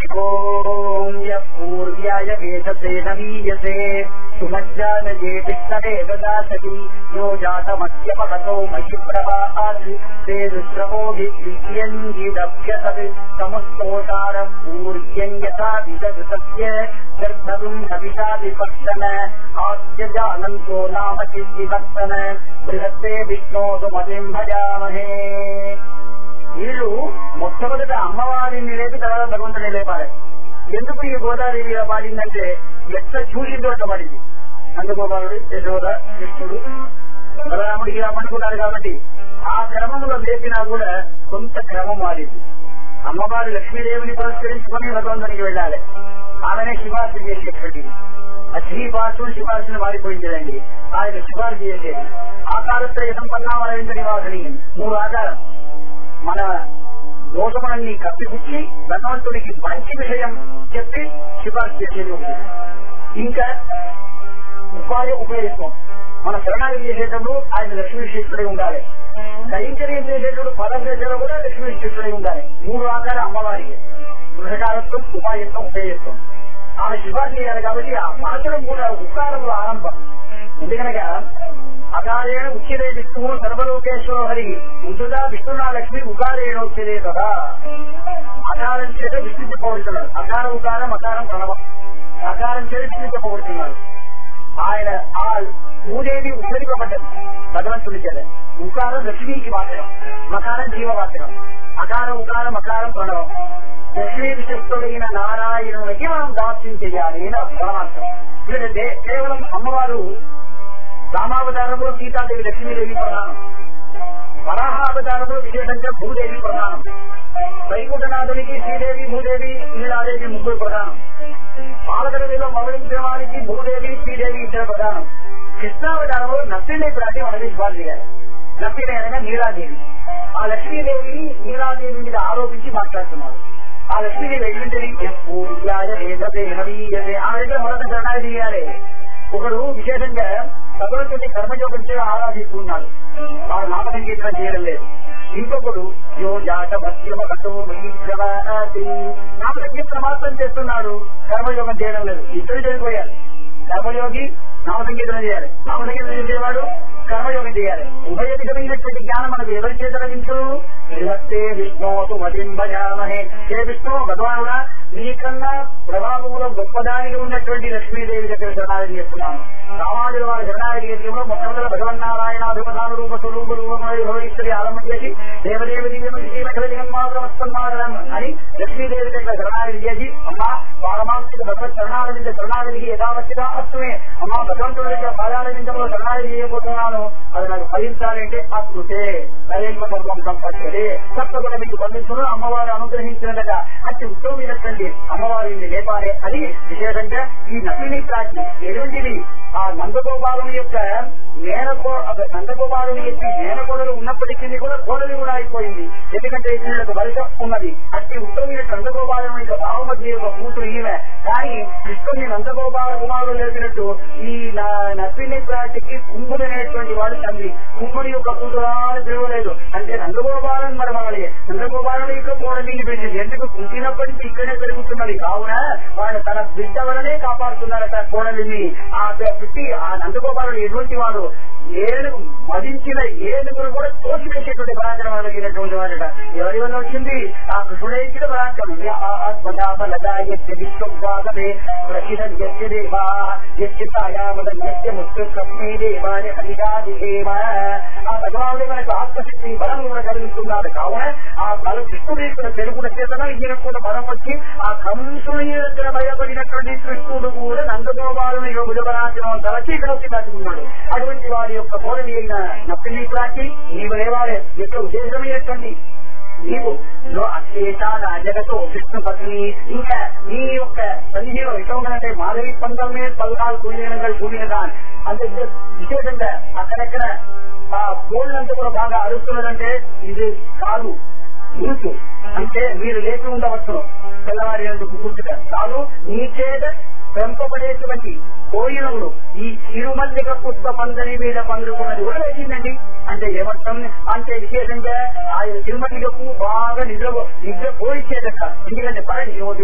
ఓం పూర్వ్యాయ వేదసే నవీయసే సుమజ్జానయే విష్ణవే దదాసతి యో జాతమస్యపహతో మయి ప్రభాతి తే రుద్రమోభిద్వియంగిదభ్యసత్ సమస్తోతార పూర్యం యథా విదగృతస్య గర్భవం హవిషా విపక్షన ఆస్య జానంతో నామ చిద్వివర్తన బృహత్తే విష్ణోదుమతిం భజామహే వీళ్ళు మొట్టమొదట అమ్మవారిని లేపి తర్వాత భగవంతుని లేపాలి ఎందుకు ఈ గోదావరి ఇలా పాడిందంటే ఎట్ల చూసిందో అట్లా పాడింది నందగోపాలుడు యశోద కృష్ణుడు బలరాముడు ఇలా పండుకున్నారు కాబట్టి ఆ క్రమంలో లేపినా కూడా కొంత క్రమం మారింది అమ్మవారు లక్ష్మీదేవిని పురస్కరించుకొని భగవంతునికి వెళ్ళాలి ఆమెనే సిఫార్సు చేసేటువంటి ఆ శ్రీపార్శ్వం సిఫార్సును మారిపోయిందండి ఆయన సిఫార్సు చేసేది ఆకారత్రయ సంపన్నామరవింద నివాసని మూడు ఆకారం మన దోషములన్నీ కప్పిపుచ్చి భగవంతుడికి మంచి విషయం చెప్పి సిఫార్సు చేసేది ఒకటి ఇంకా ఉపాయ ఉపయోగిస్తాం మన శరణాగతి చేసేటప్పుడు ఆయన లక్ష్మీ శిష్యుడై ఉండాలి కైంకర్యం చేసేటప్పుడు పదం దశలో కూడా లక్ష్మీ శిష్యుడై ఉండాలి మూడు ఆకార అమ్మవారికి గృహకారత్వం ఉపాయత్వం ఉపయోగిస్తాం ఆమె సిఫార్సు చేయాలి కాబట్టి ఆ మార్చడం కూడా ఉకారంలో ఆరంభం ఎందుకనగా అకారేణ ఉచ్యతే విష్ణువు సర్వలోకేశ్వర హరి ముందుగా విష్ణునా లక్ష్మి ఉకారేణోచ్యతే కదా అకారం చేత విష్ణు చెప్పబడుతున్నాడు అకార ఉకారం అకారం ప్రణవం అకారం చేత విష్ణు చెప్పబడుతున్నాడు ఆయన ఆ భూదేవి ఉచ్చరింపబడ్డది భగవంతుని చేత ఉకారం లక్ష్మీకి వాచకం మకారం జీవవాచకం అకారం ఉకారం అకారం ప్రణవం లక్ష్మీ విశిష్టుడైన నారాయణునికి మనం దాస్యం చేయాలి అని పరమార్థం ఇక్కడ దే- కేవలం అమ్మవారు రామావతారంలో సీతాదేవి లక్ష్మీదేవి ప్రధానం వరాహావతారంలో విశేషంగా భూదేవి ప్రధానం వైకుంఠనాథునికి శ్రీదేవి భూదేవి నీలాదేవి ముగ్గురు ప్రధానం పాలకడవిలో పవలించిన వారికి భూదేవి శ్రీదేవి ఇద్దరు ప్రధానం కృష్ణావతారంలో నప్పినే ప్రాటి మనకి శుభాలు చేయాలి నప్పినే అనగా నీలాదేవి ఆ లక్ష్మీదేవిని నీలాదేవి మీద ఆరోపించి మాట్లాడుతున్నారు ఆ లక్ష్మీదేవి ఎటువంటి పూర్యాయ ఏదతే హరీయతే ఆ దగ్గర మొదట శరణాగతి చేయాలి ఒకడు విశేషంగా భగవంతుని కర్మయోగం చేయ ఆరాధిస్తున్నాడు వాడు నామ సంకీర్తన చేయడం లేదు ఇంకొకడు యో జాత భక్తిమతో నామ సంకీర్తన మాత్రం చేస్తున్నాడు కర్మయోగం చేయడం లేదు ఇద్దరు చనిపోయారు కర్మయోగి నామ సంకీర్తన చేయాలి నామ సంకీర్తన చేసేవాడు కర్మయోగం చేయాలి ఉభయ విధమైనటువంటి జ్ఞానం మనకు ఎవరి చేత లభించు విభక్తే విష్ణోతు మతింబజామహే హే విష్ణు భగవానుడా నీకన్నా ప్రభావంలో గొప్పదానికి ఉన్నటువంటి లక్ష్మీదేవి దగ్గర శరణాగతి చేస్తున్నాను సామాజిక వారి శరణాగతి చేసేప్పుడు మొట్టమొదటి భగవన్నారాయణాభిమధాన రూప స్వరూప రూపమై భవిష్యత్తు ఆరంభం చేసి దేవదేవ దివ్యమాత్రం అని లక్ష్మీదేవి దగ్గర శరణాగతి చేసి అమ్మా పారమాంసిక భగవత్ శరణాగతి శరణాగతికి యథావచ్చిగా అర్థమే అమ్మా భగవంతుడి దగ్గర పాదాల నిందలో శరణాగతి చేయబోతున్నాను అది నాకు ఫలించాలంటే అద్భుతే దైవం సంపత్తి తప్పకుండా మీకు బంధించడం అమ్మవారు అనుగ్రహించినట్టుగా అతి ఉత్తమమైనటువంటి అమ్మవారిని లేపారే అది విశేషంగా ఈ నకిలీ ప్రాచి ఎటువంటిది ఆ నందగోపాలం యొక్క మేనకో అదే నందగోపాలుని యొక్క మేనకోడలు ఉన్నప్పటికీ కూడా కోడలి కూడా అయిపోయింది ఎందుకంటే వీళ్ళకు వలస ఉన్నది అతి ఉత్తమమైన నందగోపాలం యొక్క భావమధ్య యొక్క కూతురు ఈమె కానీ కృష్ణుని నందగోపాల కుమారుడు లేపినట్టు ఈ నా- నపిని ప్రాటికి కుంభుడు అనేటువంటి వాడు తండ్రి కుంభుడి యొక్క కూతురా అని పిలవలేదు అంటే నందగోపాలన్ మరమగలి నందగోపాలుని యొక్క కోడలిని పెంచింది ఎందుకు పుట్టినప్పటి నుంచి ఇక్కడే పెరుగుతున్నది కావున వాడు తన బిడ్డ వలనే కాపాడుతున్నారట కోడలిని ఆ పుట్టి ఆ నందగోపాలుడు ఎటువంటి వాడు ఏనుగు మదించిన ఏనుగును కూడా తోసిపెట్టేటువంటి పరాక్రమం కలిగినటువంటి వాడట ఎవరి వల్ల వచ్చింది ఆ కృష్ణుడే ఇచ్చిన పరాక్రమం విశ్వపాదమే ప్రసిద్ధం యస్య దేవా యస్య సాయామదం యస్య ముక్తి కస్మై దేవాయ అధికారి దేవ ఆ భగవానుడు మనకు ఆత్మశక్తి బలం కూడా కలిగిస్తున్నాడు కావున ఆ బల కృష్ణుడు ఇక్కడ తెలుగుల చేతన ఈయన కూడా బలం వచ్చి ఆ కంసుని దగ్గర భయపడినటువంటి కృష్ణుడు కూడా నందగోపాలుని భుజపరాచనం తలచి ఇక్కడ వచ్చి దాచుకున్నాడు అటువంటి వారి యొక్క కోరని అయిన నప్పిల్లి ప్రాచి నీవు లేవాలి యొక్క ఉద్దేశమైనటువంటి నీవు లో అశేష రాజగతో కృష్ణ పత్ని ఇంకా నీ యొక్క సన్నిధిలో ఎటువంటి మాధవి పందమే పల్నాలు కూలినగా కూలినదాన్ అంటే విశేషంగా అక్కడక్కడ ఆ కోళ్ళంతా కూడా బాగా అరుస్తున్నదంటే ఇది కాదు గుర్తు అంటే మీరు లేచి ఉండవచ్చును తెల్లవారినందుకు గుర్తుగా కాదు నీ చేత పెంపబడేటువంటి కోయినములు ఈ తిరుమల్లిక పుష్ప పందని మీద పండుకున్నది కూడా వేసిందండి అంటే ఏమర్థం అంటే విశేషంగా ఆయన తిరుమల్లికకు బాగా నిద్ర నిద్ర పోయిచేదట ఎందుకంటే పరని యోధుడు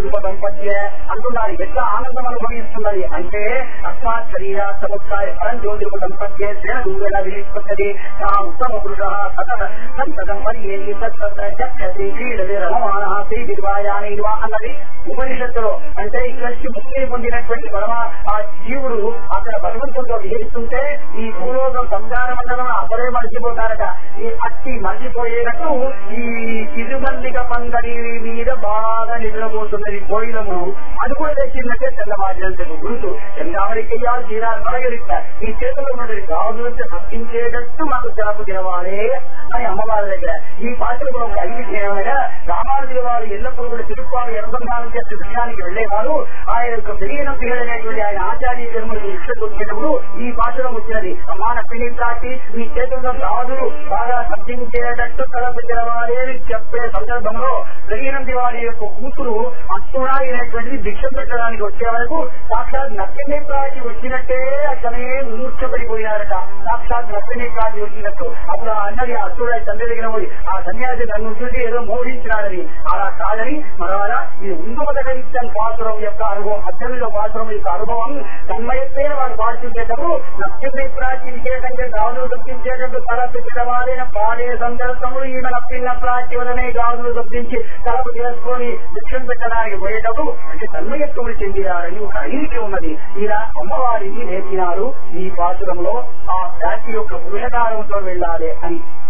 ఉపదంపత్య అంటున్నారు ఎట్లా ఆనందం అనుభవిస్తున్నది అంటే అస్మాత్ శరీర సముత్సాయ పరం జ్యోతి ఉపదంపత్య శ్రేణ దూరేణ వినిష్పత్తది సా ఉత్తమ పురుష సతత సంతతం పరియేది తత్త జక్షతి క్రీడది రమమాన శ్రీ నిర్వాయాని ఇవా అన్నది ఉపనిషత్తులో అంటే ఇక్కడ నుంచి ముక్తిని పొందినటువంటి పరమ ఆ జీవుడు అక్కడ భగవంతుడితో విహరిస్తుంటే ఈ భూలోకం సంసార మండలం అప్పుడే మర్చిపోతారట ఈ అట్టి మర్చిపోయేటట్టు ఈ తిరుమల్లిక పంగడి మీద బాగా నిద్రపోతున్నది కోయిలము అది కూడా తెచ్చిందంటే తెల్లవారినంతకు గురుతు చెంగామరికయ్యాలు తీరాలు పడగలిస్త ఈ చేతుల్లో ఉన్నది గాజులంటే తప్పించేటట్టు మాకు తెలపు తెలవాలి అని అమ్మవారి దగ్గర ఈ పాత్ర కూడా ఒక ఐదు చేయమనగా రామానుజుల వారు ఎల్లప్పుడూ కూడా తిరుపాలు అనుసంధానం చేసే విషయానికి వెళ్లేవారు ఆయన యొక్క శరీరం తీరనేటువంటి ఆయన ఆచార్య జన్మలకు ఇష్టకు వచ్చేటప్పుడు ఈ పాత్రం వచ్చినది అమ్మాన పిల్లి కాటి మీ చేతుల్లో గాజులు బాగా తప్పించేటట్టు తలపు తెలవాలి అని చెప్పే సందర్భంలో శరీరం వారి యొక్క కూతురు అస్తుడా అనేటువంటిది భిక్ష పెట్టడానికి వచ్చే వరకు సాక్షాత్ నక్కని ప్రాటి వచ్చినట్టే అక్కడే మూర్చబడిపోయినారట సాక్షాత్ నక్కని ప్రాటి వచ్చినట్టు అప్పుడు ఆ అన్నది ఆ అస్తుడా తండ్రి దగ్గర పోయి ఆ సన్యాసి నన్ను చూసి ఏదో మోహించినాడని అలా కాదని మరలా ఇది ఉందుమదగలిచ్చాను పాత్రం యొక్క అనుభవం అత్యంత పాత్రం యొక్క అనుభవం తన్మయత్వైన వాడు పాడుతుంటేటప్పుడు నక్కని ప్రాచి విశేషంగా గాజులు తప్పించేటట్టు తలపు తెలవాలిన పాడే సందర్భంలో ఈమె నప్పిన ప్రాచి వలనే గాజులు తప్పించి తలపు తెలుసుకొని భిక్షం పెట్టడానికి పోయేటప్పుడు అంటే తన్మయత్వములు చెందినారని ఒక ఐరిక ఉన్నది ఇలా అమ్మవారిని నేర్పినారు ఈ పాత్రంలో ఆ ప్రాచి యొక్క పురుషకారంతో వెళ్ళాలి అని